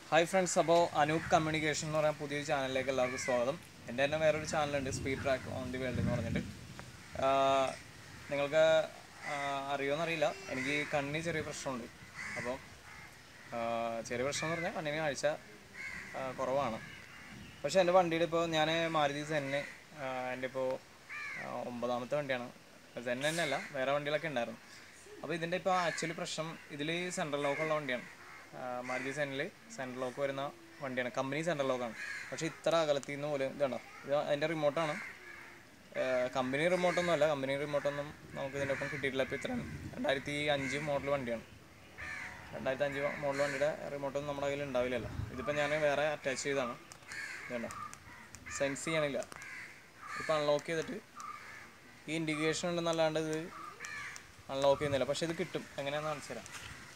Hi friends അപ്പോൾ Anoop communication എന്ന് പറയുന്ന പുതിയൊരു ചാനലിലേക്ക് എല്ലാവർക്കും സ്വാഗതം എൻ്റെ തന്നെ വേറൊരു ചാനലുണ്ട് speed track on the world എന്ന് പറഞ്ഞിട്ട് ആഹ് നിങ്ങൾക്ക് ആഹ് അറിയുമോയെന്നറിയില്ല എനിക്ക് കണ്ണിന് ചെറിയ പ്രശ്നമുണ്ട് അപ്പോൾ ആഹ് ചെറിയ പ്രശ്നം എന്ന് പറഞ്ഞാൽ കണ്ണിന് കാഴ്ച ആഹ് കുറവാണ് പക്ഷേ എൻ്റെ വണ്ടിയുടെ ഇപ്പോൾ ഞാൻ മാരുതി സെന്നെ എൻ്റെ ഇപ്പോൾ ഒമ്പതാമത്തെ വണ്ടിയാണ് സെന്നെ തന്നെയല്ല വേറെ വണ്ടികളൊക്കെ ഉണ്ടായിരുന്നു അപ്പോൾ ഇതിൻ്റെ ഇപ്പോൾ ആക്ച്വലി പ്രശ്നം ഇതിൽ സെൻട്രൽ ലോക്കുള്ള വണ്ടിയാണ് ആ, മാരുതി സെന്നിൽ സെൻട്രൽ ലോക്ക് വരുന്ന വണ്ടിയാണ് കമ്പനി സെൻട്രൽ ലോക്കാണ് പക്ഷേ ഇത്ര അകലത്തിൽ നിന്ന് പോലും ഇതുണ്ടോ ഇത് അതിൻ്റെ റിമോട്ടാണ് കമ്പനി റിമോട്ടൊന്നും അല്ല കമ്പനി റിമോട്ടൊന്നും നമുക്ക് ഇതിൻ്റെ ഒപ്പം കിട്ടിയിട്ടില്ല ഇപ്പോൾ ഇത്രയും രണ്ടായിരത്തി അഞ്ച് മോഡൽ വണ്ടിയാണ് രണ്ടായിരത്തി അഞ്ച് മോഡൽ വണ്ടിയുടെ റിമോട്ടൊന്നും നമ്മുടെ കയ്യിൽ ഉണ്ടാവില്ലല്ലോ ഇതിപ്പോൾ ഞാൻ വേറെ അറ്റാച്ച് ചെയ്താണ് ഇതുണ്ടോ സെൻസ് ചെയ്യണില്ല ഇപ്പോൾ അൺലോക്ക് ചെയ്തിട്ട് ഈ ഇൻഡിക്കേഷൻ ഉണ്ടെന്നല്ലാണ്ട് ഇത് അൺലോക്ക് ചെയ്യുന്നില്ല പക്ഷേ ഇത് കിട്ടും എങ്ങനെയാണെന്ന് കാണിച്ചു തരാം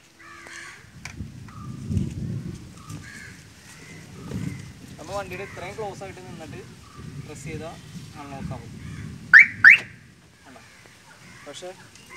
നമ്മൾ വണ്ടിയുടെ ഇത്രയും ക്ലോസ് ആയിട്ട് നിന്നിട്ട് പ്രസ് ചെയ്താൽ അൺലോക്ക് ആവും കണ്ടോ? പക്ഷേ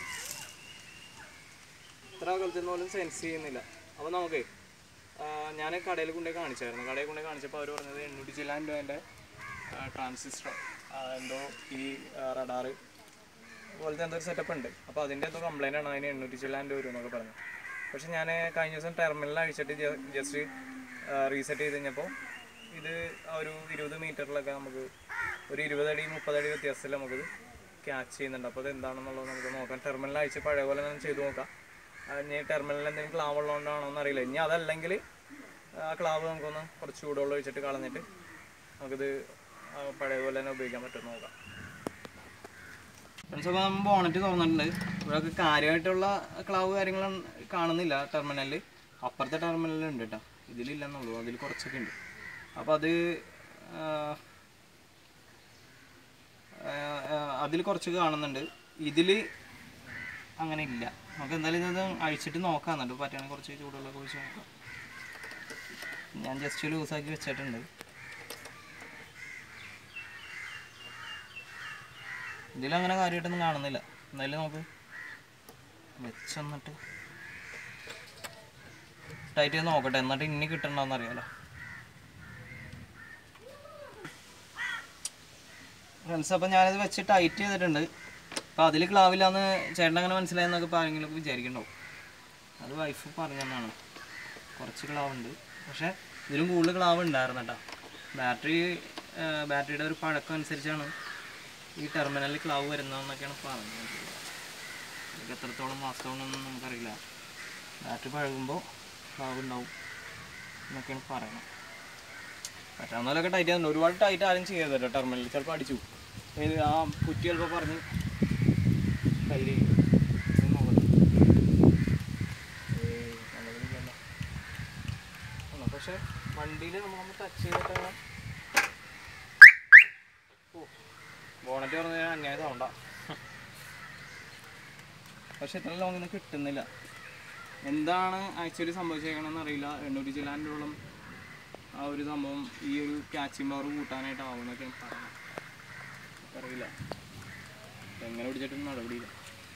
ഇത്ര അകലത്തിൽ നിന്ന് പോലും സെൻസ് ചെയ്യുന്നില്ല അപ്പോൾ നമുക്ക് ഞാൻ കടയിൽ കൊണ്ടുപോയി കാണിച്ചായിരുന്നു കടയിൽ കൊണ്ടുപോയി കാണിച്ചപ്പോൾ അവർ പറഞ്ഞത് എണ്ണൂറ്റി ചില്ലാൻ രൂപേൻ്റെ ട്രാൻസിസ്റ്റർ എന്തോ ഈ റഡാറ് പോലത്തെ എന്തോ ഒരു സെറ്റപ്പ് ഉണ്ട് അപ്പോൾ അതിൻ്റെ എന്തോ കംപ്ലൈൻ്റ് ആണ് അതിന് എണ്ണൂറ്റി ചില്ലാൻ രൂപ വരും എന്നൊക്കെ പറഞ്ഞു പക്ഷെ ഞാൻ കഴിഞ്ഞ ദിവസം ടെർമിനലിൽ അഴിച്ചിട്ട് ജസ്റ്റ് റീസെറ്റ് ചെയ്ത് കഴിഞ്ഞപ്പോൾ ഇത് ആ ഒരു ഇരുപത് മീറ്ററിലൊക്കെ നമുക്ക് ഒരു ഇരുപതടി മുപ്പതടി വ്യത്യാസത്തിൽ നമുക്കിത് ക്യാച്ച് ചെയ്യുന്നുണ്ട് അപ്പോൾ അത് എന്താണെന്നുള്ളത് നമുക്ക് നോക്കാം ടെർമിനൽ അഴിച്ച് പഴയ പോലെ തന്നെ ചെയ്ത് നോക്കാം അത് ഇനി ടെർമിനലിൽ എന്തെങ്കിലും ക്ലാവ് ഉള്ളതുകൊണ്ടാണോ എന്ന് അറിയില്ല ഇനി അതല്ലെങ്കിൽ ആ ക്ലാവ് നമുക്കൊന്ന് കുറച്ച് ചൂടുവെള്ളം ഒഴിച്ചിട്ട് കളഞ്ഞിട്ട് നമുക്കിത് ആ പഴയ പോലെ തന്നെ ഉപയോഗിക്കാൻ പറ്റുമെന്ന് നോക്കാം ഫ്രണ്ട്സ് അപ്പോൾ നമ്മൾ ബോണറ്റ് തുറന്നിട്ടുണ്ട് ഇവിടെയൊക്കെ കാര്യമായിട്ടുള്ള ക്ലാവ് കാര്യങ്ങൾ കാണുന്നില്ല ടെർമിനലിൽ അപ്പുറത്തെ ടെർമിനലിൽ ഉണ്ട് കേട്ടോ ഇതിലില്ലെന്നുള്ളൂ അതിൽ കുറച്ചൊക്കെ ഉണ്ട് അപ്പോൾ അത് അതിൽ കുറച്ച് കാണുന്നുണ്ട് ഇതിൽ അങ്ങനെ ഇല്ല നമുക്ക് എന്തായാലും ഇത് അഴിച്ചിട്ട് നോക്കാം എന്നിട്ട് പറ്റുകയാണെങ്കിൽ കുറച്ച് ചൂടുള്ളൊക്കെ ഒഴിച്ച് നോക്കാം ഞാൻ ജസ്റ്റ് ലൂസാക്കി വെച്ചിട്ടുണ്ട് ഇതിലങ്ങനെ കാര്യമായിട്ടൊന്നും കാണുന്നില്ല എന്തായാലും നമുക്ക് വെച്ചെന്നിട്ട് ടൈറ്റ് ചെയ്ത് നോക്കട്ടെ എന്നിട്ട് ഇനി കിട്ടണമെന്ന് അറിയാലോ ഫ്രണ്ട്സ് അപ്പം ഞാനിത് വെച്ച് ടൈറ്റ് ചെയ്തിട്ടുണ്ട് അപ്പോൾ അതിൽ ക്ലാവില്ലാന്ന് ചേട്ടൻ അങ്ങനെ മനസ്സിലായെന്നൊക്കെ ഇപ്പോൾ ആരെങ്കിലും വിചാരിക്കണ്ടാവും അത് വൈഫ് പറഞ്ഞതാണ് കുറച്ച് ക്ലാവ് ഉണ്ട് പക്ഷേ ഇതിലും കൂടുതൽ ക്ലാവ് ഉണ്ടായിരുന്നു കേട്ടോ ബാറ്ററി ബാറ്ററിയുടെ ഒരു പഴക്കം അനുസരിച്ചാണ് ഈ ടെർമിനലിൽ ക്ലാവ് വരുന്നതെന്നൊക്കെയാണ് പറഞ്ഞത് ഇതൊക്കെ എത്രത്തോളം വാസ്തവമാണെന്നൊന്നും നമുക്കറിയില്ല ബാറ്ററി പഴകുമ്പോൾ ക്ലാവ് ഉണ്ടാവും എന്നൊക്കെയാണ് പറയുന്നത് പറ്റാവുന്നതിലൊക്കെ ടൈറ്റ് ആകുന്നുണ്ട് ഒരുപാട് ടൈറ്റ് ആരും ചെയ്യരുത് കേട്ടോ ടെർമിനലിൽ ചിലപ്പോൾ അടിച്ചു ഇത് ആ കുറ്റി ചിലപ്പോൾ പറഞ്ഞ് കയ്യിൽ നോക്കട്ടെ ഏയ് നല്ലതിനില്ലല്ലോ. ആണോ? പക്ഷേ വണ്ടിയിൽ നമ്മൾ ടച്ച് ചെയ്തിട്ടാണ് ഓ ബോണറ്റ് പറഞ്ഞു കഴിഞ്ഞാൽ അന്യായ സൗണ്ട പക്ഷെ ഇത്ര ലോങ്ങിൽ നിന്ന് കിട്ടുന്നില്ല എന്താണ് ആക്ച്വലി സംഭവിച്ചേക്കണമെന്ന് അറിയില്ല എണ്ണൂറ്റി ചില്ലാൻ്റോളം ആ ഒരു സംഭവം ഈ ഒരു ക്യാച്ചിങ് പവർ കൂട്ടാനായിട്ടാവും എന്നൊക്കെയാണ് പറയുന്നത് അറിയില്ല എങ്ങനെ പിടിച്ചിട്ടൊന്നും നടപടിയില്ല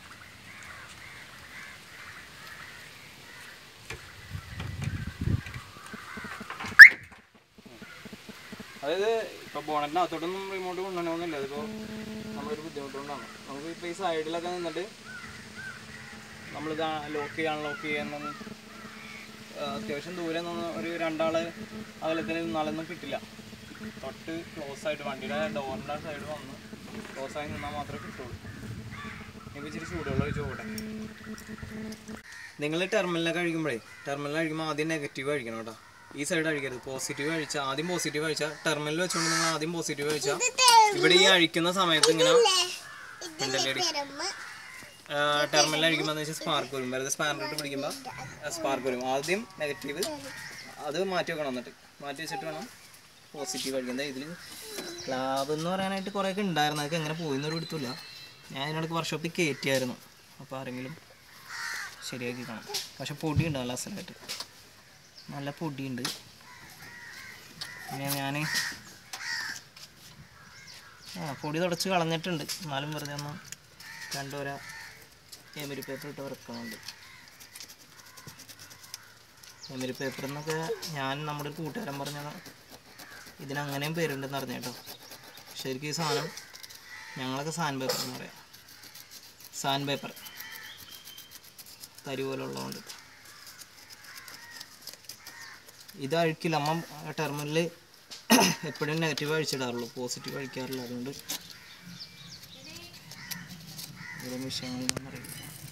അതായത് ഇപ്പോൾ ബോണറ്റിനകത്തോട്ടൊന്നും റിമോട്ട് കൊണ്ടുവരണമെന്നില്ല അതിപ്പോൾ നമ്മളൊരു ബുദ്ധിമുട്ടുകൊണ്ടാണ് നമുക്ക് ഇപ്പോൾ ഈ സൈഡിലൊക്കെ നിന്നിട്ട് നമ്മളിത് ലോക്ക് ചെയ്യാൻ ലോക്ക് ചെയ്യാൻ അത്യാവശ്യം ദൂരെ നിന്ന് ഒരു രണ്ടാള് അകലത്തിൽ നിന്നാലൊന്നും കിട്ടില്ല തൊട്ട് ക്ലോസ് ആയിട്ട് വണ്ടിയുടെ ഡോറിൻ്റെ സൈഡ് വന്ന് ക്ലോസ് ആയി നിന്നാൽ മാത്രമേ കിട്ടുള്ളൂ ഇനി ഇച്ചിരി ചൂടുവെള്ളം ഒഴിച്ച് പോകട്ടെ നിങ്ങൾ ടെർമിനലൊക്കെ കഴിക്കുമ്പോഴേ ടെർമിനൽ കഴിക്കുമ്പോൾ ആദ്യം നെഗറ്റീവ് കഴിക്കണം കേട്ടോ ഈ സൈഡ് അഴിക്കരുത് പോസിറ്റീവ് കഴിച്ചാൽ ആദ്യം പോസിറ്റീവ് കഴിച്ചാൽ ടെർമിനൽ വെച്ചുകൊണ്ട് നിങ്ങൾ ആദ്യം പോസിറ്റീവ് കഴിച്ചാൽ ഇവിടെ ഈ അഴിക്കുന്ന സമയത്ത് ഇങ്ങനെ ഉണ്ടല്ലേടി ടെർമിനൽ അഴിക്കുമ്പോൾ എന്ന് വെച്ചാൽ സ്പാർക്ക് വരും വെറുതെ സ്പാനർ ഇട്ട് പിടിക്കുമ്പോൾ സ്പാർക്ക് വരും ആദ്യം നെഗറ്റീവ് അത് മാറ്റി വെക്കണം എന്നിട്ട് മാറ്റി വെച്ചിട്ട് വേണം പോസിറ്റീവ് അടിക്കുന്നത് ഇതിൽ ലാബ് എന്ന് പറയാനായിട്ട് കുറേയൊക്കെ ഉണ്ടായിരുന്നു അതൊക്കെ എങ്ങനെ പോയിന്നൊരു പിടുത്തില്ല ഞാൻ ഇതിനിടയ്ക്ക് വർക്ക്ഷോപ്പിൽ കയറ്റിയായിരുന്നു അപ്പോൾ ആരെങ്കിലും ശരിയാക്കി കാണാം പക്ഷെ പൊടി ഉണ്ട് നല്ല അസലായിട്ട് നല്ല പൊടിയുണ്ട് പിന്നെ ഞാൻ ആ പൊടി തുടച്ച് കളഞ്ഞിട്ടുണ്ട് എന്നാലും വെറുതെ ഒന്ന് രണ്ടോര എമരി പേപ്പർ ഇട്ട് വറക്കുന്നുണ്ട് മെമ്മറി പേപ്പർ എന്നൊക്കെ ഞാൻ നമ്മുടെ ഒരു കൂട്ടുകാരൻ പറഞ്ഞത് ഇതിനങ്ങനെയും പേരുണ്ടെന്ന് അറിഞ്ഞ കേട്ടോ ശരിക്കും ഈ സാധനം ഞങ്ങളൊക്കെ സാൻ പേപ്പർ എന്ന് പറയാം സാൻ പേപ്പർ തരി പോലെ ഉള്ളതുകൊണ്ട് ഇത് അഴിക്കില്ല അമ്മ ടെർമിനലിൽ എപ്പോഴും നെഗറ്റീവ് അഴിച്ചിടാറുള്ളൂ പോസിറ്റീവ് അഴിക്കാറില്ല അതുകൊണ്ട് ഇതിലെ വിഷയങ്ങളൊന്നും അറിയില്ല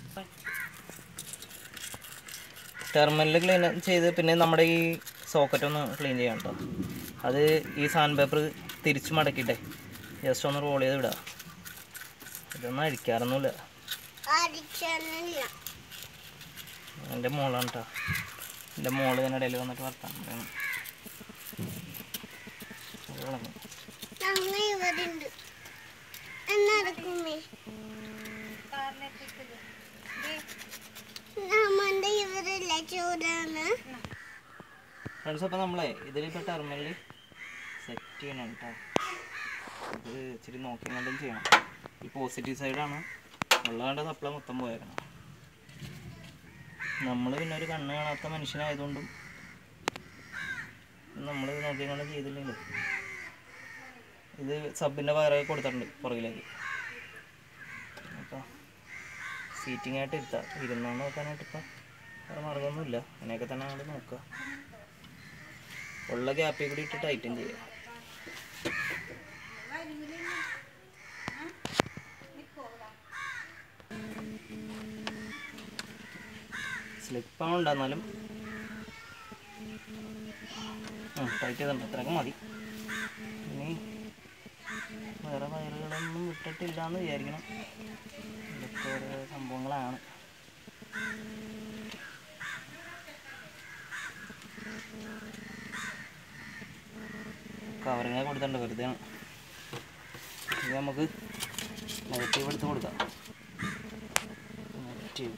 ടെർമിനൽ ക്ലീൻ ചെയ്ത് പിന്നെ നമ്മുടെ ഈ സോക്കറ്റ് ഒന്ന് ക്ലീൻ ചെയ്യാം കേട്ടോ അത് ഈ സാൻഡ് പേപ്പർ തിരിച്ച് മടക്കിയിട്ടെ ജസ്റ്റ് ഒന്ന് റോൾ ചെയ്ത് വിടുക ഇതൊന്നും അഴിക്കാറൊന്നുമില്ല അടിച്ചല്ല എൻ്റെ മോളാണ് കേട്ടോ എൻ്റെ മോള് ഇതിനിടയിൽ വന്നിട്ട് വർത്താനം പറയണം അത് കളഞ്ഞു. ഞങ്ങ ഇവിടെ ഉണ്ട് എന്നടക്കുമേ നമ്മന്റെ ഇവരില്ല ചൂടാണ് ഫ്രണ്ട്സ് അപ്പോൾ നമ്മളെ ഇതിലിപ്പോൾ ടെർമിനൽ സെറ്റ് ചെയ്യണം കേട്ടോ ഇത് ഇച്ചിരി നോക്കി കണ്ടും ചെയ്യണം ഈ പോസിറ്റീവ് സൈഡാണ് ഉള്ളതാണ്ട് സപ്ലൈ മൊത്തം പോയേക്കണം നമ്മൾ പിന്നെ ഒരു കണ്ണ് കാണാത്ത മനുഷ്യനായതുകൊണ്ടും നമ്മൾ നോക്കി കണ്ടും ചെയ്തില്ലെങ്കിൽ ഇത് സബിൻ്റെ പകരമൊക്കെ കൊടുത്തിട്ടുണ്ട് പുറകിലേക്ക് അപ്പോൾ സീറ്റിംഗ് ആയിട്ട് ഇരുത്താം ഇരുന്നോ നോക്കാനായിട്ട് ഇപ്പം വേറെ മാർഗമൊന്നുമില്ല അങ്ങനെയൊക്കെ തന്നെ അങ്ങോട്ട് നോക്കുക ഉള്ള ഗ്യാപ്പിൽ കൂടി ഇട്ട് ടൈറ്റൻ ചെയ്യുക സ്ലിപ്പാണ് ഉണ്ടായിരുന്നാലും ടൈറ്റ് ചെയ്തിട്ടുണ്ട് അത്രയൊക്കെ മതി ഇനി വേറെ വയറുകളൊന്നും വിട്ടിട്ടില്ല എന്ന് വിചാരിക്കണം ഇതൊക്കെ ഓരോ സംഭവങ്ങളാണ് കവറിങ് കൊടുത്തിട്ടുണ്ട് വെറുതെ ഇത് നമുക്ക് നെഗറ്റീവ് എടുത്ത് കൊടുക്കാം നെഗറ്റീവ്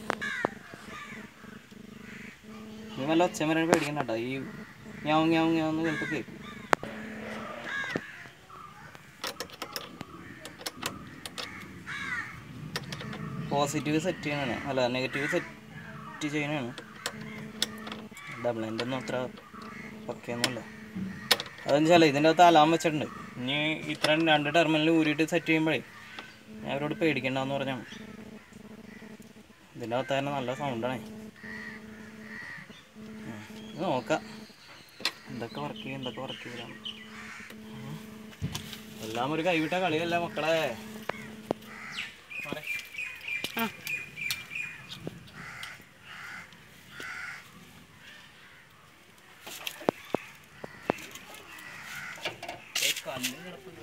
നീ വല്ല ഒച്ചമരം പേടിക്കണ്ട കേട്ടോ ഈ ഞാവും ഞാവും ഞാവുന്ന ചിലപ്പോൾ കേൾക്കും പോസിറ്റീവ് സെറ്റ് ചെയ്യണതാണ് അല്ല നെഗറ്റീവ് സെറ്റ് ചെയ്യണതാണ് ഡബിൾ എൻ്റെ ഒന്നും അത്ര പക്കയൊന്നുമില്ല അതെന്ന് വെച്ചാൽ ഇതിൻ്റെ അകത്ത് അലാം വെച്ചിട്ടുണ്ട് ഇനി ഇത്രയും രണ്ട് ടെർമിനൽ ഊരിയിട്ട് സെറ്റ് ചെയ്യുമ്പോഴേ ഞാൻ അവരോട് പേടിക്കണ്ടെന്ന് പറഞ്ഞാണ് ഇതിൻ്റെ അകത്ത് തന്നെ നല്ല സൗണ്ടാണേ ഉം. ഇത് നോക്കാം എന്തൊക്കെ വർക്ക് ചെയ്യും എന്തൊക്കെ വർക്ക് ചെയ്യലാണ് എല്ലാം ഒരു കൈവിട്ട കളിയല്ല മക്കളെ മാറ്. ഏ, കല്ല് കിടപ്പുണ്ട്.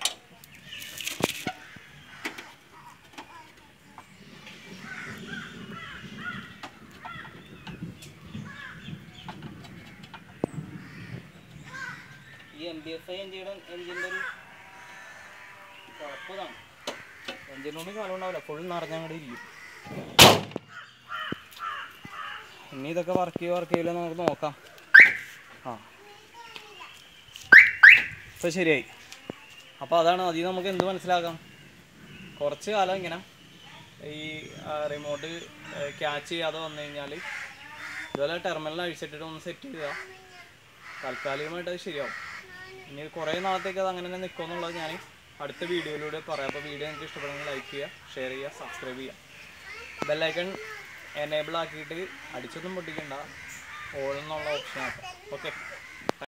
ഈ എം ബി എഫ് ഐ എഞ്ചിയുടെ എഞ്ചിൻ്റെ ഒരു കുഴപ്പതാണ് എഞ്ചിനൊന്നും കാലം ഉണ്ടാവില്ല ഫുൾ നിറഞ്ഞങ്ങോട്ട് ഇരിക്കും ഇനി ഇതൊക്കെ വർക്ക് ചെയ്യുക വർക്ക് ചെയ്യില്ല നമുക്ക് നോക്കാം ആ ഇപ്പം ശരിയായി അപ്പോൾ അതാണ് അതിൽ നമുക്ക് എന്ത് മനസ്സിലാക്കാം കുറച്ച് കാലം ഇങ്ങനെ ഈ റിമോട്ട് ക്യാച്ച് ചെയ്യാതെ വന്നു കഴിഞ്ഞാൽ ഇതുപോലെ ടെർമിനൽ അഴിച്ചിട്ടിട്ട് ഒന്ന് സെറ്റ് ചെയ്യുക താൽക്കാലികമായിട്ട് അത് ശരിയാവും ഇനി കുറേ നാളത്തേക്ക് അത് അങ്ങനെ തന്നെ നിൽക്കുമെന്നുള്ളത് ഞാൻ അടുത്ത വീഡിയോയിലൂടെ പറയാം അപ്പോൾ വീഡിയോ നിങ്ങൾക്ക് ഇഷ്ടപ്പെടുമെങ്കിൽ ലൈക്ക് ചെയ്യുക ഷെയർ ചെയ്യുക സബ്സ്ക്രൈബ് ചെയ്യുക ബെല്ലൈക്കൺ എനേബിൾ ആക്കിയിട്ട് അടിച്ചൊന്നും പൊട്ടിക്കണ്ട ഓൾ എന്നുള്ള ഓപ്ഷൻ ആക്കാം ഓക്കെ